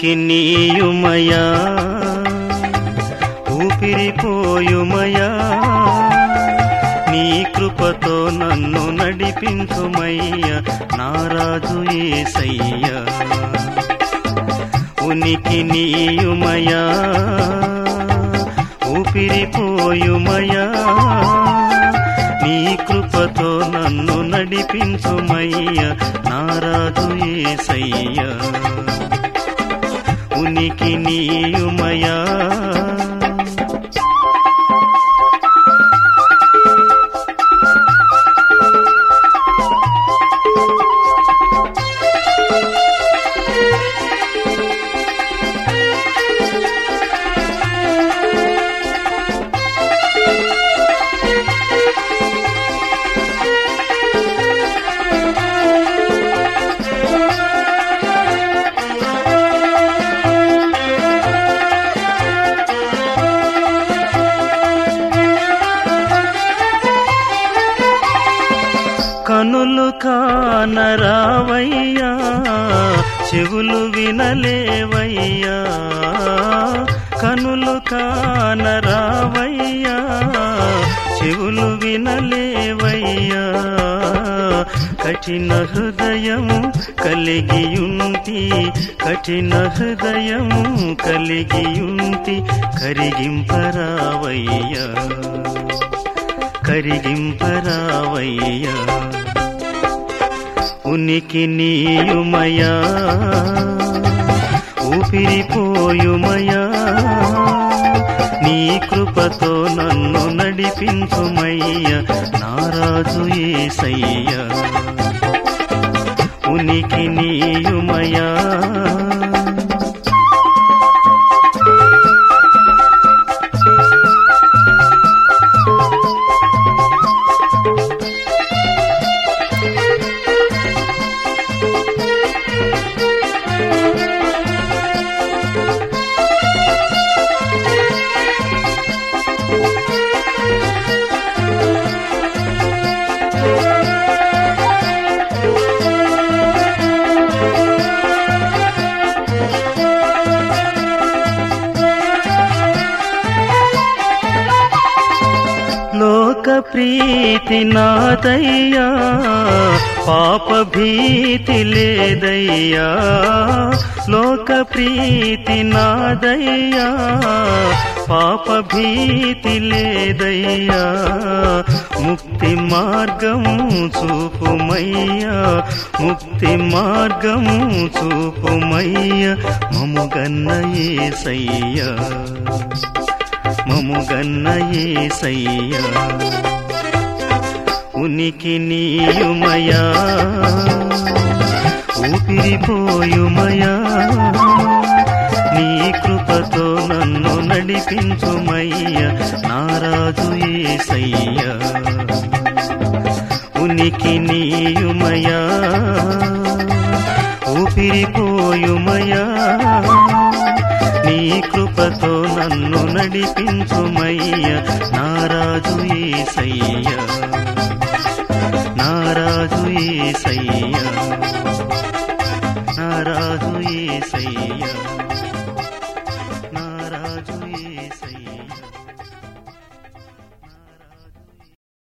ఉనికి నీయుమయా ఊపిరిపోయుమయా నీ కృపతో నన్ను నడిపించుమయ్యా నారాజు ఏసయ్యా ఉనికి నీయుమయా ఊపిరిపోయుమయా నీ కృపతో నన్ను నడిపించుమయ్యా నారాజు ఏసయ్యా ఉనికి నీయుమయా కనులు కానరావయ్యా చెవులు వినలేవయ్యా కనులు కానరావయ్యా చెవులు వినలేవయ్యా కఠిన హృదయము కలిగియుంటి కఠిన హృదయము కలిగియుంటి కరిగింపరావయ్యా కరిగింపరావయ్యా ఉనికి నీయుమయా ఊపిరిపోయుమయా నీ కృపతో నన్ను నడిపించుమయ్యా నారాజు ఏసయ్యా ఉనికి నీయుమయా లోక ప్రీతి నాదయ్యా పాప భీతి లేదయ్యా లోక ప్రీతి నాదయ్యా పాప భీతి లేదయ్యా ముక్తి మార్గము చూపుమయ్యా ముక్తి మార్గము చూపుమయ్యా మముగన్న ఏసయ్యా మముగన్న ఏసయ్యా ఉనికి నీయుమయా ఊపిరిపోయుమయా నీ కృపతో నన్ను నడిపించుమయ్యా నారాజు ఏసయ్యా ఉనికి నీయుమయా ఊపిరిపోయుమయా నీ కృపతో నన్ను నడిపించుమయ్య నారాజు ఏసయ్య